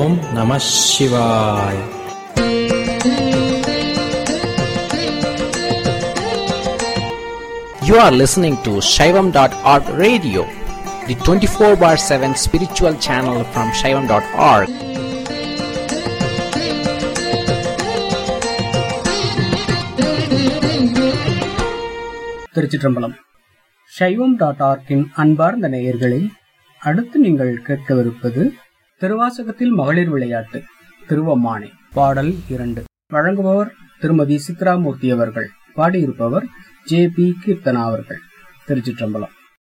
ஓம் நம சிவாய் You are listening to Shaivam.org radio, the 24 bar 7 spiritual channel from Shaivam.org. திருச்சிற்றம்பலம் சைவம் dot ஆர்க்கின் அன்பார்ந்த நேயர்களே அடுத்து நீங்கள் கேட்கவிருப்பது திருவாசகத்தில் மகளிர் விளையாட்டு திருவம்மானை பாடல் இரண்டு வழங்குபவர் திருமதி சித்ராமூர்த்தி அவர்கள் பாடியிருப்பவர் ஜே பி கீர்த்தனா அவர்கள் திருச்சிற்றம்பலம்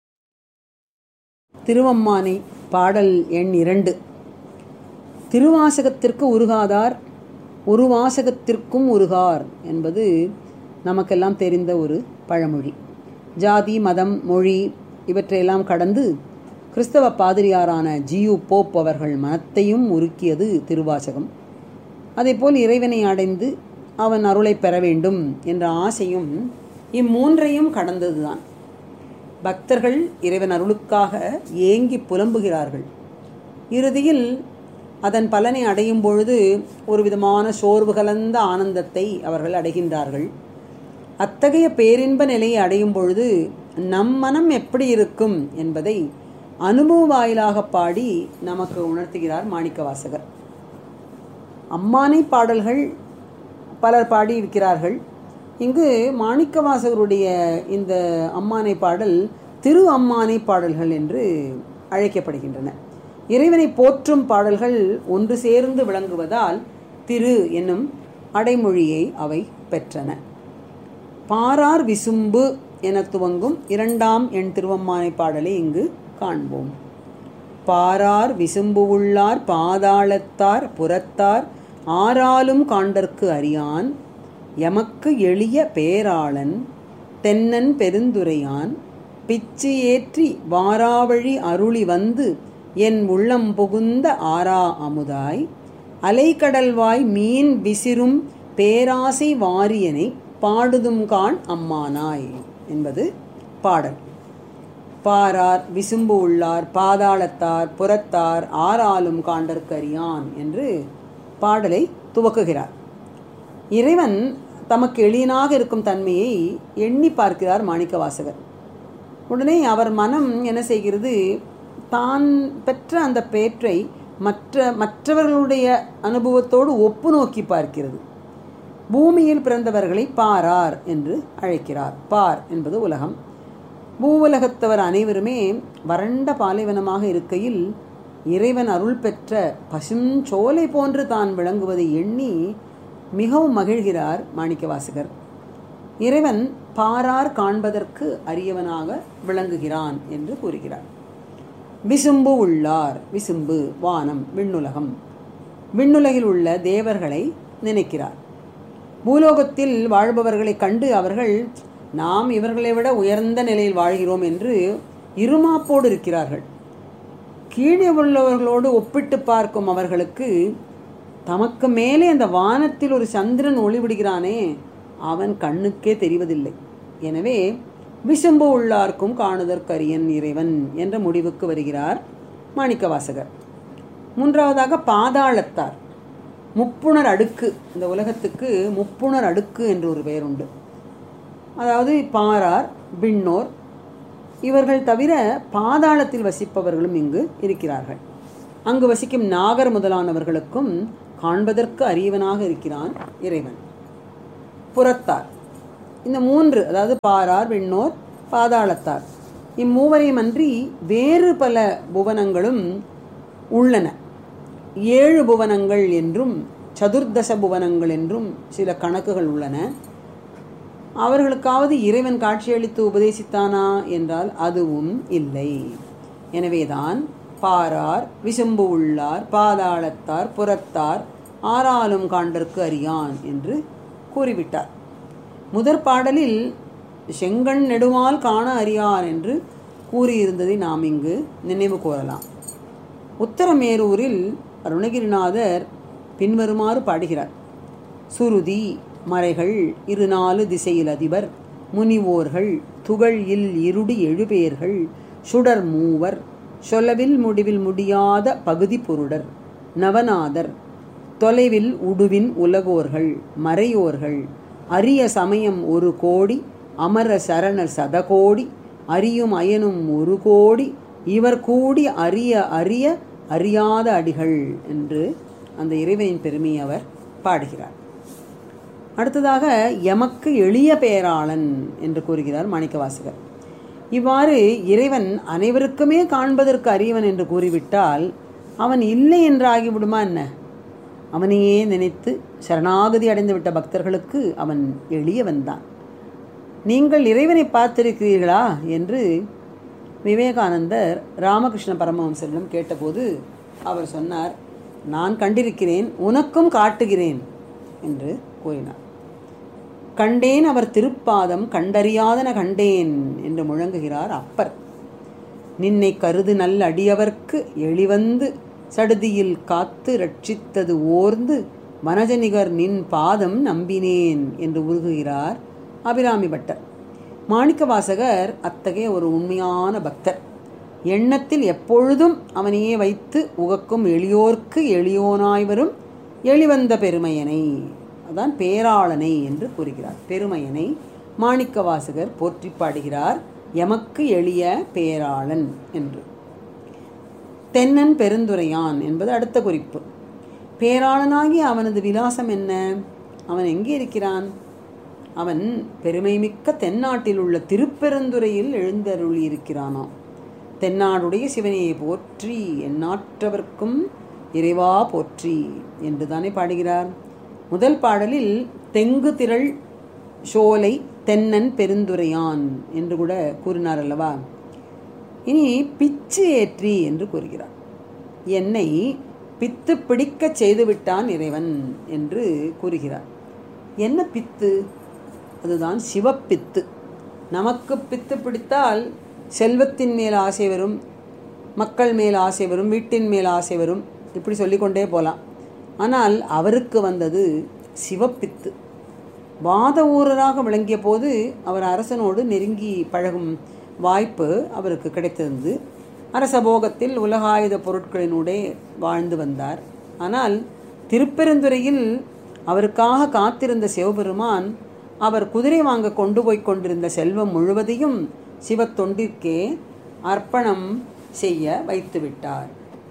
திருவம்மானை பாடல் எண் இரண்டு திருவாசகத்திற்கு உருகாதார் ஒரு வாசகத்திற்கும் உருகார் என்பது நமக்கெல்லாம் தெரிந்த ஒரு பழமொழி ஜாதி மதம் மொழி இவற்றையெல்லாம் கடந்து கிறிஸ்தவ பாதிரியாரான ஜியு போப் அவர்கள் மனத்தையும் உருக்கியது திருவாசகம் அதேபோல் இறைவனை அடைந்து அவன் அருளை பெற வேண்டும் என்ற ஆசையும் இம்மூன்றையும் கடந்ததுதான் பக்தர்கள் இறைவன் அருளுக்காக ஏங்கி புலம்புகிறார்கள் இறுதியில் அதன் பலனை அடையும் பொழுது ஒரு விதமான சோர்வு கலந்த ஆனந்தத்தை அவர்கள் அடைகின்றார்கள் அத்தகைய பேரின்ப நிலையை அடையும் பொழுது நம் மனம் எப்படி இருக்கும் என்பதை அனுபவ வாயிலாக பாடி நமக்கு உணர்த்துகிறார் மாணிக்கவாசகர் அம்மானை பாடல்கள் பலர் பாடியிருக்கிறார்கள் இங்கு மாணிக்கவாசகருடைய இந்த அம்மானை பாடல் திரு அம்மானை பாடல்கள் என்று அழைக்கப்படுகின்றன இறைவனை போற்றும் பாடல்கள் ஒன்று சேர்ந்து விளங்குவதால் திரு என்னும் அடைமொழியை அவை பெற்றன பாரார் விசும்பு என துவங்கும் இரண்டாம் எண் திருவம்மானை பாடலை இங்கு காண்போம் பாரார் விசும்பு உள்ளார் பாதாளத்தார் புறத்தார் ஆறாலும் காண்டற்கு அறியான் எமக்கு எளிய பேராளன் தென்னன் பெருந்துரையான் பிச்சு ஏற்றி வாராவழி அருளி வந்து என் உள்ளம் புகுந்த ஆரா அமுதாய் அலைக்கடல்வாய் மீன் விசிறும் பேராசை வாரியனை பாடுதும் காண் அம்மானாய் என்பது பாடல் பாரார் விசும்பு உள்ளார் பாதாளத்தார் புறத்தார் ஆறாலும் காண்டற்கரியான் என்று பாடலை துவக்குகிறார் இறைவன் தமக்கு எளியனாக இருக்கும் தன்மையை எண்ணி பார்க்கிறார் மாணிக்கவாசகர் உடனே அவர் மனம் என்ன செய்கிறது தான் பெற்ற அந்த பேற்றை மற்ற மற்றவர்களுடைய அனுபவத்தோடு ஒப்பு நோக்கி பார்க்கிறது பூமியில் பிறந்தவர்களை பாரார் என்று அழைக்கிறார் பார் என்பது உலகம் பூவுலகத்தவர் அனைவருமே வறண்ட பாலைவனமாக இருக்கையில் இறைவன் அருள் பெற்ற பசுஞ்சோலை போன்று தான் விளங்குவதை எண்ணி மிகவும் மகிழ்கிறார் மாணிக்கவாசகர் இறைவன் பாரார் காண்பதற்கு அரியவனாக விளங்குகிறான் என்று கூறுகிறார் விசும்பு உள்ளார் விசும்பு வானம் விண்ணுலகம் விண்ணுலகில் உள்ள தேவர்களை நினைக்கிறார் பூலோகத்தில் வாழ்பவர்களை கண்டு அவர்கள் நாம் இவர்களை விட உயர்ந்த நிலையில் வாழ்கிறோம் என்று இருமாப்போடு இருக்கிறார்கள் கீழே உள்ளவர்களோடு ஒப்பிட்டு பார்க்கும் அவர்களுக்கு தமக்கு மேலே அந்த வானத்தில் ஒரு சந்திரன் ஒளிவிடுகிறானே அவன் கண்ணுக்கே தெரிவதில்லை எனவே விசும்பு உள்ளார்க்கும் காணுதற்கரியன் இறைவன் என்ற முடிவுக்கு வருகிறார் மாணிக்கவாசகர் மூன்றாவதாக பாதாளத்தார் முப்புணர் அடுக்கு இந்த உலகத்துக்கு முப்புணர் அடுக்கு என்று ஒரு பெயர் உண்டு அதாவது பாரார் விண்ணோர் இவர்கள் தவிர பாதாளத்தில் வசிப்பவர்களும் இங்கு இருக்கிறார்கள் அங்கு வசிக்கும் நாகர் முதலானவர்களுக்கும் காண்பதற்கு அரியவனாக இருக்கிறான் இறைவன் புறத்தார் இந்த மூன்று அதாவது பாரார் விண்ணோர் பாதாளத்தார் இம்மூவரையும் அன்றி வேறு பல புவனங்களும் உள்ளன ஏழு புவனங்கள் என்றும் சதுர்தச புவனங்கள் என்றும் சில கணக்குகள் உள்ளன அவர்களுக்காவது இறைவன் காட்சியளித்து உபதேசித்தானா என்றால் அதுவும் இல்லை எனவேதான் பாரார் விசும்பு உள்ளார் பாதாளத்தார் புறத்தார் ஆறாலும் காண்டற்கு அறியான் என்று கூறிவிட்டார் முதற் பாடலில் செங்கண் நெடுமால் காண அறியான் என்று கூறியிருந்ததை நாம் இங்கு நினைவு கூறலாம் உத்தரமேரூரில் அருணகிரிநாதர் பின்வருமாறு பாடுகிறார் சுருதி மறைகள் இருநாலு திசையில் அதிபர் முனிவோர்கள் துகள் இல் இருடி எழுபேர்கள் சுடர் மூவர் சொல்லவில் முடிவில் முடியாத பகுதி பொருடர் நவநாதர் தொலைவில் உடுவின் உலகோர்கள் மறையோர்கள் அரிய சமயம் ஒரு கோடி அமர சரணர் சதகோடி அறியும் அயனும் ஒரு கோடி இவர் கூடி அறிய அறிய அறியாத அடிகள் என்று அந்த இறைவனின் பெருமையை அவர் பாடுகிறார் அடுத்ததாக எமக்கு எளிய பேராளன் என்று கூறுகிறார் மாணிக்கவாசகர் இவ்வாறு இறைவன் அனைவருக்குமே காண்பதற்கு அறியவன் என்று கூறிவிட்டால் அவன் இல்லை என்று ஆகிவிடுமா என்ன அவனையே நினைத்து சரணாகதி அடைந்துவிட்ட பக்தர்களுக்கு அவன் எளியவன்தான் நீங்கள் இறைவனை பார்த்திருக்கிறீர்களா என்று விவேகானந்தர் ராமகிருஷ்ண பரமஹம்சரிடம் கேட்டபோது அவர் சொன்னார் நான் கண்டிருக்கிறேன் உனக்கும் காட்டுகிறேன் என்று கூறினார் கண்டேன் அவர் திருப்பாதம் கண்டறியாதன கண்டேன் என்று முழங்குகிறார் அப்பர் நின்னை கருது நல்ல அடியவர்க்கு எளிவந்து சடுதியில் காத்து ரட்சித்தது ஓர்ந்து வனஜனிகர் நின் பாதம் நம்பினேன் என்று உருகுகிறார் அபிராமி பட்டர் மாணிக்கவாசகர் அத்தகைய ஒரு உண்மையான பக்தர் எண்ணத்தில் எப்பொழுதும் அவனையே வைத்து உகக்கும் எளியோர்க்கு எளியோனாய் வரும் எளிவந்த பெருமையனை அதான் பேராளனை என்று கூறுகிறார் பெருமையனை மாணிக்கவாசகர் போற்றி பாடுகிறார் எமக்கு எளிய பேராளன் என்று தென்னன் பெருந்துரையான் என்பது அடுத்த குறிப்பு பேராளனாகிய அவனது விலாசம் என்ன அவன் எங்கே இருக்கிறான் அவன் பெருமைமிக்க தென்னாட்டில் உள்ள திருப்பெருந்துறையில் எழுந்தருளி இருக்கிறானாம் தென்னாடுடைய சிவனையை போற்றி எந்நாட்டவர்க்கும் இறைவா போற்றி என்று தானே பாடுகிறார் முதல் பாடலில் தெங்கு திரள் சோலை தென்னன் பெருந்துரையான் என்று கூட கூறினார் அல்லவா இனி பிச்சு ஏற்றி என்று கூறுகிறார் என்னை பித்து பிடிக்கச் செய்துவிட்டான் இறைவன் என்று கூறுகிறார் என்ன பித்து அதுதான் சிவப்பித்து நமக்கு பித்து பிடித்தால் செல்வத்தின் மேல் ஆசை வரும் மக்கள் மேல் ஆசை வரும் வீட்டின் மேல் ஆசை வரும் இப்படி சொல்லிக்கொண்டே போகலாம் ஆனால் அவருக்கு வந்தது சிவப்பித்து வாத ஊரராக விளங்கிய போது அவர் அரசனோடு நெருங்கி பழகும் வாய்ப்பு அவருக்கு கிடைத்திருந்து அரசபோகத்தில் உலகாயுத பொருட்களினூடே வாழ்ந்து வந்தார் ஆனால் திருப்பெருந்துறையில் அவருக்காக காத்திருந்த சிவபெருமான் அவர் குதிரை வாங்க கொண்டு போய் கொண்டிருந்த செல்வம் முழுவதையும் சிவத்தொண்டிற்கே அர்ப்பணம் செய்ய வைத்துவிட்டார்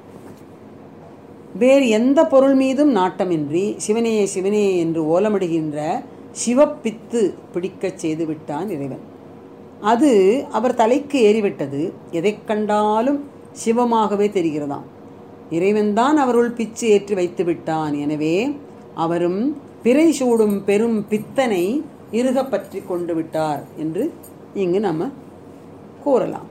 வேறு எந்த பொருள் மீதும் நாட்டமின்றி சிவனே சிவனே என்று ஓலமிடுகின்ற சிவப்பித்து பிடிக்கச் செய்து விட்டான் இறைவன் அது அவர் தலைக்கு ஏறிவிட்டது எதைக் கண்டாலும் சிவமாகவே தெரிகிறதாம் இறைவன்தான் அவருள் பிச்சு ஏற்றி வைத்து விட்டான் எனவே அவரும் பிறை சூடும் பெரும் பித்தனை இறுக பற்றி கொண்டு விட்டார் என்று இங்கு நம்ம கூறலாம்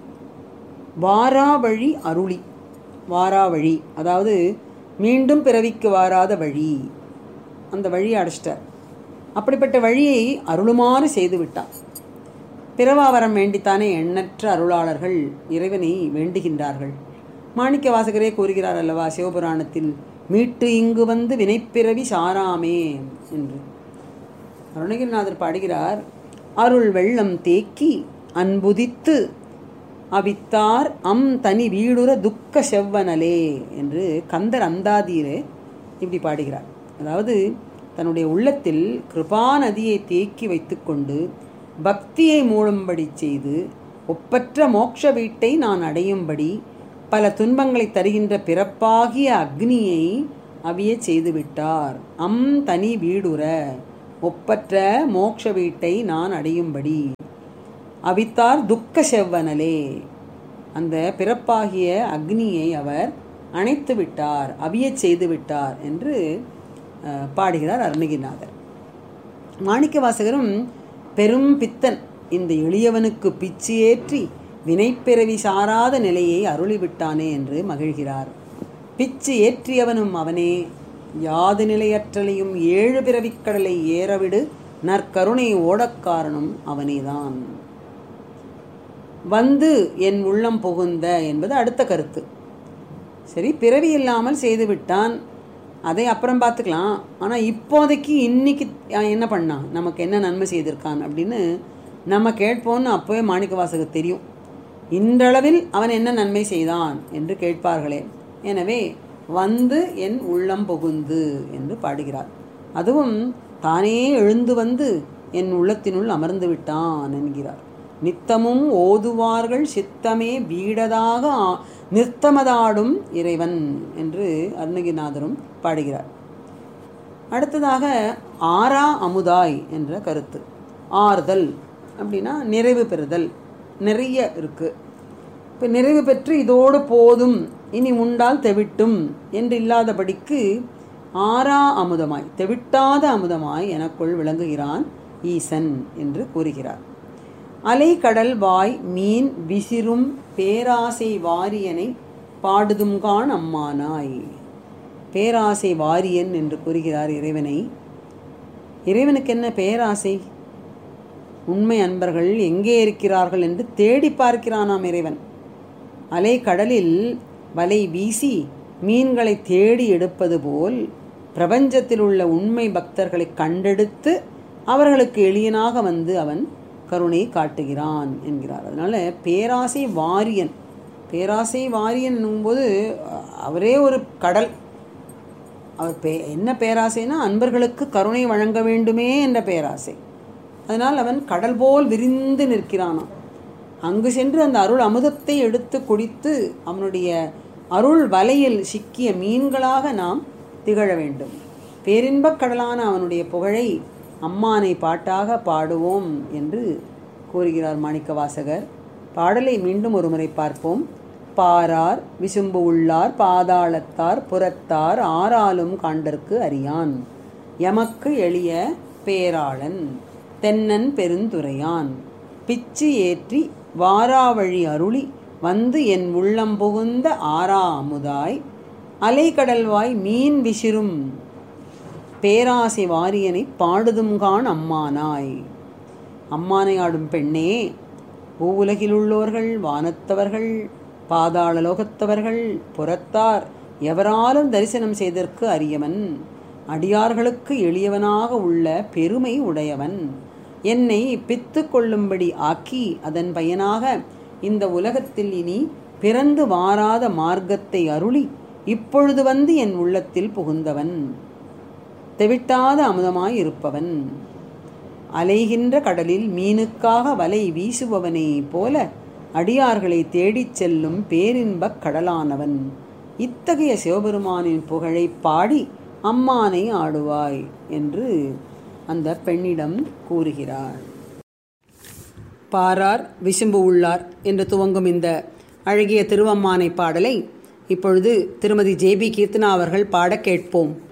வாராவழி அருளி வாராவழி அதாவது மீண்டும் பிறவிக்கு வாராத வழி அந்த வழியை அடைச்சிட்டார் அப்படிப்பட்ட வழியை அருளுமாறு செய்து விட்டார் பிறவாவரம் வேண்டித்தானே எண்ணற்ற அருளாளர்கள் இறைவனை வேண்டுகின்றார்கள் மாணிக்க வாசகரே கூறுகிறார் அல்லவா சிவபுராணத்தில் மீட்டு இங்கு வந்து வினைப்பிறவி சாராமே என்று அருணகிரிநாதர் பாடுகிறார் அருள் வெள்ளம் தேக்கி அன்புதித்து அவித்தார் அம் தனி வீடுற துக்க செவ்வனலே என்று கந்தர் அந்தாதீரே இப்படி பாடுகிறார் அதாவது தன்னுடைய உள்ளத்தில் கிருபா நதியை தேக்கி வைத்துக்கொண்டு பக்தியை மூழும்படி செய்து ஒப்பற்ற மோட்ச வீட்டை நான் அடையும்படி பல துன்பங்களை தருகின்ற பிறப்பாகிய அக்னியை அவிய செய்துவிட்டார் அம் தனி வீடுற ஒப்பற்ற மோட்ச வீட்டை நான் அடையும்படி அவித்தார் துக்க செவ்வனலே அந்த பிறப்பாகிய அக்னியை அவர் அணைத்து விட்டார் அவியச் செய்து விட்டார் என்று அஹ், பாடுகிறார் அருணகிரிநாதர் மாணிக்க வாசகரும் பெரும் பித்தன் இந்த எளியவனுக்கு பிச்சு ஏற்றி வினைப்பிறவி சாராத நிலையை அருளிவிட்டானே என்று மகிழ்கிறார் பிச்சு ஏற்றியவனும் அவனே யாது நிலையற்றலையும் ஏழு பிறவிக்கடலை ஏறவிடு நற்கருணை ஓடக்காரனும் அவனேதான் வந்து என் உள்ளம் புகுந்த என்பது அடுத்த கருத்து சரி பிறவி இல்லாமல் செய்து விட்டான் அதை அப்புறம் பார்த்துக்கலாம் ஆனால் இப்போதைக்கு இன்னைக்கு அவன் என்ன பண்ணான் நமக்கு என்ன நன்மை செய்திருக்கான் அப்படின்னு நம்ம கேட்போம்னு அப்போவே மாணிக்க வாசகர் தெரியும் இன்றளவில் அவன் என்ன நன்மை செய்தான் என்று கேட்பார்களே எனவே வந்து என் உள்ளம் புகுந்து என்று பாடுகிறார் அதுவும் தானே எழுந்து வந்து என் உள்ளத்தினுள் அமர்ந்து விட்டான் என்கிறார் நித்தமும் ஓதுவார்கள் சித்தமே வீடதாக ஆ- நிறுத்தமதாடும் இறைவன் என்று அருணகிரிநாதரும் பாடுகிறார் அடுத்ததாக ஆறா அமுதாய் என்ற கருத்து ஆறுதல் அப்படின்னா நிறைவு பெறுதல் நிறைய இருக்கு இப்போ நிறைவு பெற்று இதோடு போதும் இனி உண்டால் தெவிட்டும் என்று இல்லாதபடிக்கு ஆறா அமுதமாய் தெவிட்டாத அமுதமாய் எனக்குள் விளங்குகிறான் ஈசன் என்று கூறுகிறார் அலை கடல் வாய் மீன் விசிறும் பேராசை வாரியனை பாடுதும்கான் அம்மானாய் பேராசை வாரியன் என்று கூறுகிறார் இறைவனை இறைவனுக்கு என்ன பேராசை உண்மை அன்பர்கள் எங்கே இருக்கிறார்கள் என்று தேடி பார்க்கிறானாம் இறைவன் அலை கடலில் வலை வீசி மீன்களை தேடி எடுப்பது போல் பிரபஞ்சத்தில் உள்ள உண்மை பக்தர்களை கண்டெடுத்து அவர்களுக்கு எளியனாக வந்து அவன் கருணை காட்டுகிறான் என்கிறார் அதனால பேராசை வாரியன் பேராசை வாரியன் என்னும்போது அவரே ஒரு கடல் அவர் பே என்ன பேராசைனா அன்பர்களுக்கு கருணை வழங்க வேண்டுமே என்ற பேராசை அதனால் அவன் கடல் போல் விரிந்து நிற்கிறானாம் அங்கு சென்று அந்த அருள் அமுதத்தை எடுத்து குடித்து அவனுடைய அருள் வலையில் சிக்கிய மீன்களாக நாம் திகழ வேண்டும் பேரின்பக் கடலான அவனுடைய புகழை அம்மானை பாட்டாக பாடுவோம் என்று கூறுகிறார் மாணிக்கவாசகர் பாடலை மீண்டும் ஒருமுறை பார்ப்போம் பாரார் விசும்பு உள்ளார் பாதாளத்தார் புறத்தார் ஆறாலும் காண்டற்கு அறியான் எமக்கு எளிய பேராளன் தென்னன் பெருந்துரையான் பிச்சு ஏற்றி வாராவழி அருளி வந்து என் உள்ளம் புகுந்த ஆறா அமுதாய் அலைக்கடல்வாய் மீன் விசிறும் பேராசை வாரியனை பாடுதும்கான் அம்மானாய் அம்மானை ஆடும் பெண்ணே பூவுலகில் உள்ளோர்கள் வானத்தவர்கள் பாதாள லோகத்தவர்கள் புறத்தார் எவராலும் தரிசனம் செய்தற்கு அரியவன் அடியார்களுக்கு எளியவனாக உள்ள பெருமை உடையவன் என்னை பித்து கொள்ளும்படி ஆக்கி அதன் பயனாக இந்த உலகத்தில் இனி பிறந்து வாராத மார்க்கத்தை அருளி இப்பொழுது வந்து என் உள்ளத்தில் புகுந்தவன் தெவிட்டாத அமுதமாய் இருப்பவன் அலைகின்ற கடலில் மீனுக்காக வலை வீசுபவனை போல அடியார்களை தேடிச் செல்லும் பேரின்பக் கடலானவன் இத்தகைய சிவபெருமானின் புகழை பாடி அம்மானை ஆடுவாய் என்று அந்த பெண்ணிடம் கூறுகிறார் பாரார் விசும்பு உள்ளார் என்று துவங்கும் இந்த அழகிய திருவம்மானை பாடலை இப்பொழுது திருமதி ஜேபி கீர்த்தனா அவர்கள் பாட கேட்போம்